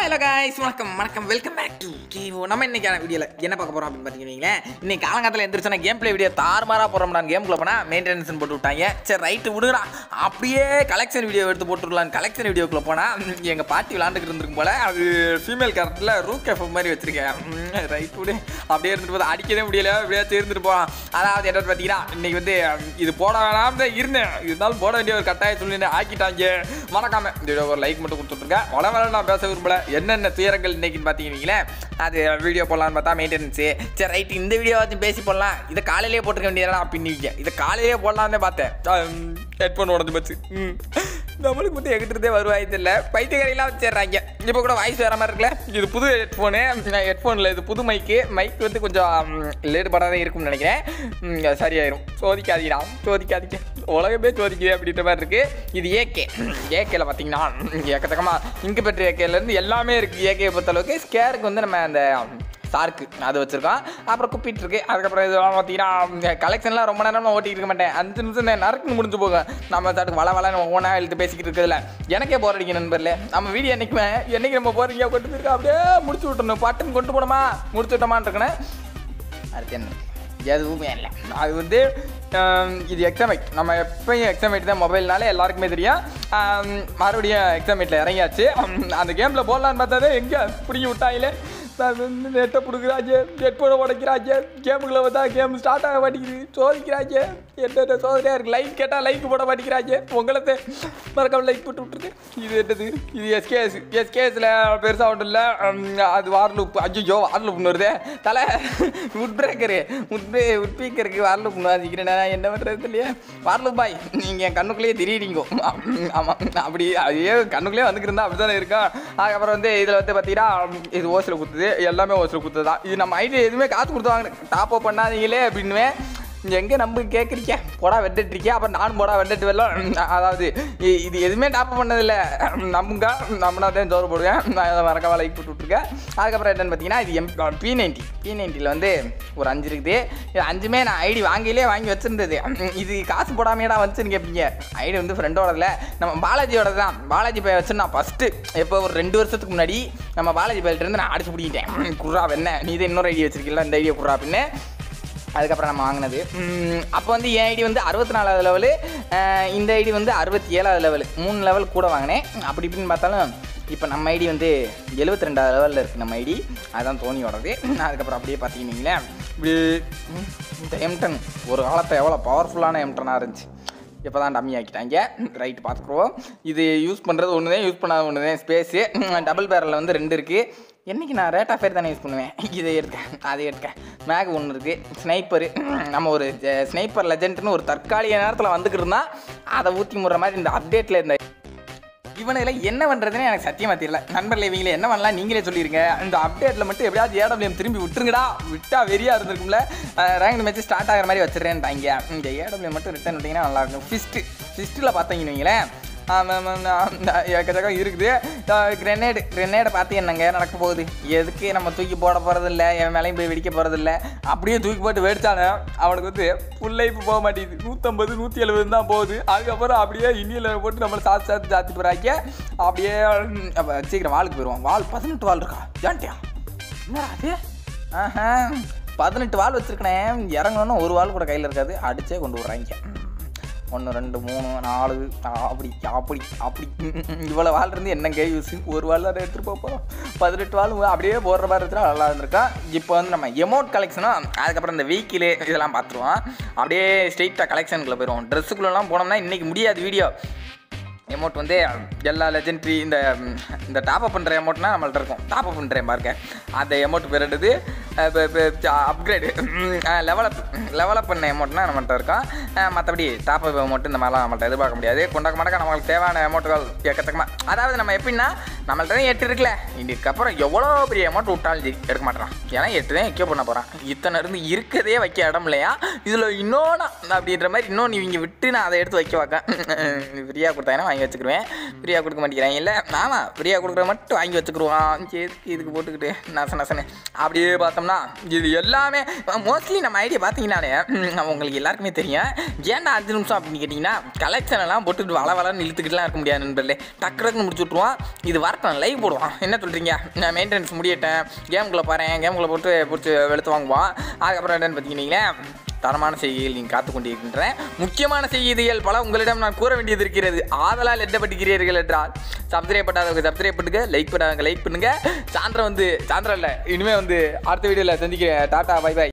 Hello guys வணக்கம் வணக்கம் welcome back to Khelo நம்ம இன்னைக்கான வீடியோவில் என்ன பார்க்க போகிறோம் அப்படின்னு பார்த்தீங்கன்னா இன்னைக்கு காலங்காலத்தில் எந்திரிச்சோன்னா கேம் பிளே வீடியோ தாறுமாறாக போகிறோம் கேம்குள்ளே போனால் மெயின்டெனன்ஸ் போட்டு விட்டாங்க சரி ரைட்டு விடுங்கடா அப்படியே கலெக்ஷன் வீடியோ எடுத்து போட்டுடலாம் கலெக்ஷன் வீடியோக்குள்ளே போனால் எங்கள் பாட்டி விளாண்டுக்கிட்டு இருந்திருக்கும் போல அது ஃபீமேல் கேரக்டரில் ரூக் எஃப் மாதிரி வச்சிருக்கேன் ரைட் விடு அப்படியே இருந்துட்டு போது அடிக்கவே முடியல அப்படியே இருந்துட்டு போகலாம் அதாவது என்னன்னு பார்த்தீங்கன்னா இன்னைக்கு வந்து இது போட வேணாம் தான் இருந்தேன் இருந்தாலும் போட வேண்டிய ஒரு கட்டாய சூழ்நிலை ஆக்கிட்டாங்க மறக்காம இந்த video ஒரு லைக் மட்டும் கொடுத்துட்ருக்கேன் வள வள நான் பேச விரும்பல என்னென்ன துயரங்கள் இன்னைக்குன்னு பார்த்தீங்கன்னா அது வீடியோ போடலான்னு பார்த்தா மெயின்டெனன்ஸு சரி ரைட் இந்த வீடியோ வச்சு பேசி போடலாம் இதை காலையிலேயே போட்டுக்க வேண்டியதா பின்னிக்க இதை காலையிலேயே போடலான்னு பார்த்தேன் ஹெட்ஃபோன் உடஞ்சு போச்சு ம். நம்மளுக்கு மட்டும் எங்கிட்டே வருவாய் தெரியல பைத்தியக்காரெல்லாம் வச்சிடுறாங்க இப்போ கூட வாய்ஸ் வேற மாதிரி இருக்குல்ல இது புது ஹெட்ஃபோனு ஹெட்ஃபோனில் இது புது மைக்கு மைக் வந்து கொஞ்சம் லேடுபடாத இருக்கும்னு நினைக்கிறேன் ம், சரியாயிரும் சோதிக்காதீடா சோதிக்காதீங்க உலகமே சோதிக்குது அப்படின்ற மாதிரி இருக்கு இது ஏகே ஏகேல பார்த்தீங்கன்னா எக்கத்தக்கமாக இங்கு பெற்ற ஏகேலேருந்து எல்லாமே இருக்குது ஏகேயை பொறுத்த அளவுக்கு ஸ்கேருக்கு வந்து நம்ம அந்த சார்க்கு அது வச்சிருக்கோம் அப்புறம் குப்பிட்டு இருக்கு அதுக்கப்புறம் இதெல்லாம் பார்த்தீங்கன்னா கலெக்ஷன்லாம் ரொம்ப நேரமாக ஓட்டிட்டு இருக்க மாட்டேன் அஞ்சு நிமிஷம் நான் நறுக்குன்னு முடிஞ்சு போகும் நம்ம சாட்டுக்கு வள வளன்னு ஒவ்வொன்றா எழுத்து பேசிக்கிட்டு இருக்கிறதுல எனக்கே போர் அடிக்க நண்பர்ல நம்ம வீடியோ என்னைக்குமே என்னைக்கு நம்ம போறீங்க கொண்டு போயிருக்கோம் அப்படியே முடிச்சு விட்டுணும் பட்டுன்னு கொண்டு போனோமா முடிச்சு விட்டோமான்னு இருக்கணும் அடுத்து என்ன எதுவுமே இல்லை அது வந்து ஆம், இது எக்ஸாமைட் நம்ம எப்பயும் எக்ஸாமைட் தான் மொபைல்னால எல்லாருக்குமே தெரியும் ஆம், மறுபடியும் எக்ஸாமைட்டில் இறங்கியாச்சு ஆம், அந்த கேமில் போடலான்னு பார்த்தாதே எங்கே பிடிங்கி விட்டாங்களே நெட்டை பிடுக்குறாங்க ஹெட்ஃபோனை உடைக்கிறாங்க கேமுக்குள்ள வந்தா கேம் ஸ்டார்ட் ஆக மாட்டேங்குது சோதிக்கிறாங்க என்னென்ன சோதனையாக இருக்குது லைக் கேட்டால் லைக் போட மாட்டேங்கிறாங்க உங்களை மறக்காம லைக் போட்டு விட்ருக்கு இது என்னது இது எஸ்கேஎஸ் எஸ்கேஎஸில் பெருசாக ஒன்றும் இல்லை அது வார்லூப் ஐயோ வார்லூப்னு வருதே தலை உட் பிரேக்கரு உட் பிரே உட் பீக்கருக்கு வார்லூப் வாசிக்கிறேன் நான் என்ன பண்ணுறது இல்லையா வார்லூப் பாய் நீங்கள் என் கண்ணுக்குள்ளேயே திரியிறீங்க ஆமாம் அப்படி அதே கண்ணுக்குள்ளேயே வந்துக்கிருந்தா அப்படி தானே இருக்கும் அதுக்கப்புறம் வந்து இதில் வந்து பார்த்தீங்கன்னா இது ஓசில் குத்துது எல்லாமே ஓசில் குத்துது தான் இது நம்ம ஐடியா எதுவுமே காசு கொடுத்து வாங்கினேன் டாப் அப் பண்ணாதீங்களே அப்படின்னுவேன் எங்கே நம்ப கேட்குறீங்க போடா வெட்டுட்ருக்கியா அப்புறம் நானும் போடா வெட்டுட்டு வரலாம் அதாவது இ- இது எதுவுமே டாப் பண்ணதில்லை நம்புங்க நம்பினா தான் ஜோறு போடுவேன் நான் அதை மறக்காம லைக் போட்டு விட்ருக்கேன் அதுக்கப்புறம் என்னென்னு பார்த்தீங்கன்னா இது எம் பி நைன்ட்டி பி நைன்ட்டியில் வந்து ஒரு அஞ்சு இருக்குது இது அஞ்சுமே நான் ஐடி வாங்கிலே வாங்கி வச்சுருந்தது இது காசு போடாமையடா வந்துச்சுன்னு கேட்பீங்க ஐடி வந்து ஃப்ரெண்டோடதுல நம்ம பாலாஜியோட தான் பாலாஜி பைய வச்சு நான் ஃபஸ்ட்டு எப்போ ஒரு ரெண்டு வருஷத்துக்கு முன்னாடி நம்ம பாலாஜி பையிலிருந்து இருந்து நான் அடிச்சு பிடிக்கிட்டேன் குர்ரா வெண்ண நீ தான் இன்னொரு ஐடி வச்சிருக்கீங்களா இந்த ஐடியா குர்ரா அப்படின்னு அதுக்கப்புறம் நம்ம வாங்கினது அப்போ வந்து என் ஐடி வந்து அறுபத்தி நாலாவது லெவலு இந்த ஐடி வந்து அறுபத்தி ஏழாவது லெவலு மூணு லெவல் கூட வாங்கினேன் அப்படி இப்படின்னு பார்த்தாலும் இப்போ நம்ம ஐடி வந்து எழுபத்தி ரெண்டாவது லெவலில் இருக்குது நம்ம ஐடி அதுதான் தோனியோடது அதுக்கப்புறம் அப்படியே பார்த்தீங்கன்னா இப்படி ம், இந்த எம்டன் ஒரு காலத்தை எவ்வளோ பவர்ஃபுல்லான எம்டனாக இருந்துச்சு இப்போ தான் டம்மி ஆக்கிட்டாங்க ரைட்டு பார்த்துக்குருவோம் இது யூஸ் பண்ணுறது ஒன்று தான் யூஸ் பண்ணாத ஒன்று தான் ஸ்பேஸு டபுள் பேரலில் வந்து ரெண்டு இருக்குது என்னைக்கு நான் ரேட் ஆஃப் தான் யூஸ் பண்ணுவேன் இதை எடுக்க அதை எடுக்க மேக் ஒன்று இருக்குது ஸ்னைப்பரு நம்ம ஒரு ஸ்னைப்பர் லெஜெண்ட்னு ஒரு தற்காலிக நேரத்தில் வந்துக்கிட்டு இருந்தால் அதை ஊற்றி முடுற மாதிரி இந்த அப்டேட்டில் இந்த இவனுல என்ன பண்ணுறதுன்னு எனக்கு சத்தியமாக தெரியல நண்பர்களே இவங்கள என்ன பண்ணலாம் நீங்களே சொல்லிருங்க இந்த அப்டேட்டில் மட்டும் எப்படியாவது ஏடபிள்யூஎம் திரும்பி விட்டுருங்கடா விட்டா வெறியா இருந்திருக்கும்ல ரேங்க் மேட்ச் ஸ்டார்ட் ஆகிற மாதிரி வச்சிடறேன்ட்டாங்க இந்த ஏடபிள்யூ மட்டும் ரிட்டர்ன் விட்டிங்கன்னா நல்லா இருக்கும் ஃபிஸ்ட்டு ஃபிஸ்ட்டில் பார்த்தீங்கன்னு வைங்களேன் எக்கச்சக்கம் இருக்குது கிரெனேடு கிரெனேடை பார்த்து என்னங்க நடக்க போகுது எதுக்கு நம்ம தூக்கி போட போகிறதில்ல என் மேலேயும் போய் வெடிக்க போகிறதில்ல அப்படியே தூக்கி போட்டு வெடிச்சானே அவனுக்கு வந்து ஃபுல் லைஃப் போக மாட்டேங்குது நூற்றம்பது நூற்றி எழுபது தான் போகுது அதுக்கப்புறம் அப்படியே இன்னியில் போட்டு நம்மளை சாத்து சாத்து சாத்தி போகிறாங்க அப்படியே ம், அப்ப சீக்கிரம் வாளுக்கு போயிடுவோம் வால் பதினெட்டு வால் இருக்கா ஏன்ட்டியா என்னடா அது ஆஹா பதினெட்டு வால் வச்சிருக்கேன் இறங்கணும்னு ஒரு வால் கூட கையில் இருக்காது அடிச்சே கொண்டு விட்றாங்க ஒன்று ரெண்டு மூணு நாலு அப்படி அப்படி அப்படி இவ்வளோ வால் இருந்து என்னங்க யூஸ் ஒரு வால் தான் எடுத்துகிட்டு போக போகிறோம் பதினெட்டு வால் அப்படியே போடுற மாதிரி இருந்தால் நல்லா இருந்திருக்கா இப்போ வந்து நம்ம எமௌண்ட் கலெக்ஷனும் அதுக்கப்புறம் இந்த வெஹிக்கிளு இதெல்லாம் பார்த்துருவோம் அப்படியே ஸ்ட்ரெயிட்டாக கலெக்ஷனுக்குள்ளே போயிடுவோம் ட்ரெஸ்ஸுக்குள்ளெல்லாம் போனோம்னா இன்றைக்கி முடியாது வீடியோ எமௌண்ட் வந்து எல்லா லெஜெண்ட்ரி இந்த ம், இந்த டாப் அப் பண்ணுற எமௌண்ட்னா நம்மள்ட்ட இருக்கும் டாப் அப் பண்ணுறேன் பாருங்க அந்த எமௌண்ட் பேர் எடுத்து அப்கிரேடு லெவலப் லெவலப் பண்ண எமௌண்ட்னா நம்மள்ட்ட இருக்கும் மற்றபடி டாப் அப் எமௌண்ட் இந்த மாதிரிலாம் நம்மள்ட்ட எதிர்பார்க்க முடியாது கொண்டாக்க மாட்டாக்க நம்மளுக்கு தேவையான எமௌண்ட்டுகள் எக்கச்சக்கமாக அதாவது நம்ம எப்படின்னா நம்மள்ட்ட தான் எட்டு இருக்குல்ல இதுக்கப்புறம் எவ்வளோ பெரிய அமௌண்ட் விட்டாலும் சரி எடுக்க மாட்டேறான் ஏன்னா எட்டு தான் வைக்க பண்ண போகிறான் இத்தனை இருந்து இருக்கதே வைக்க இடம் இல்லையா இதில் இன்னொன்று அப்படின்ற மாதிரி இன்னொன்று இவங்க விட்டு நான் அதை எடுத்து வைக்க வைக்க ஃப்ரீயாக கொடுத்தாங்கன்னா வாங்கி வச்சுக்கிருவேன் ஃப்ரீயாக கொடுக்க மாட்டேங்கிறாங்க இல்லை ஆமாம் ஃப்ரீயாக கொடுக்குற மட்டும் வாங்கி வச்சுக்கிருவான் சரி இதுக்கு போட்டுக்கிட்டு நச நசனு அப்படியே பார்த்தோம்னா பார்த்தோம்னா இது எல்லாமே மோஸ்ட்லி நம்ம ஐடியா பார்த்தீங்கன்னாலே ம், உங்களுக்கு எல்லாருக்குமே தெரியும் ஏன்டா அஞ்சு நிமிஷம் அப்படின்னு கேட்டிங்கன்னா கலெக்ஷன் எல்லாம் போட்டுட்டு வள வளன்னு இழுத்துக்கிட்டுலாம் இருக்க முடியாது நண்பர்களே டக்கு டக்குன்னு முடிச்சு விட்ருவோம் இது வரட்டும் லைவ் போடுவான் என்ன சொல்கிறீங்க நான் மெயின்டெனன்ஸ் முடியட்டேன் கேமுக்குள்ளே பாறேன் கேமுக்குள்ளே போட்டு பிடிச்சி வெளுத்து வாங்குவான் அதுக்கப்புறம் என்னன்னு பார்த்தீங்கன்னா தரமான செய்திகள் நீங்கள் காத்து கொண்டிருக்கின்றேன் முக்கியமான செய்திகள் பல உங்களிடம் நான் கூற வேண்டியது இருக்கிறது ஆதலால் என்ன பண்ணுகிறீர்கள் என்றால் சப்ஸ்கிரைப் பண்ணாதவங்க சப்ஸ்கிரைப் பண்ணுங்க லைக் பண்ணாதவங்க லைக் பண்ணுங்க சாந்திரம் வந்து சாந்திரம் இல்லை இனிமேல் வந்து அடுத்த வீடியோவில் சந்திக்கிறேன் டாட்டா பை பை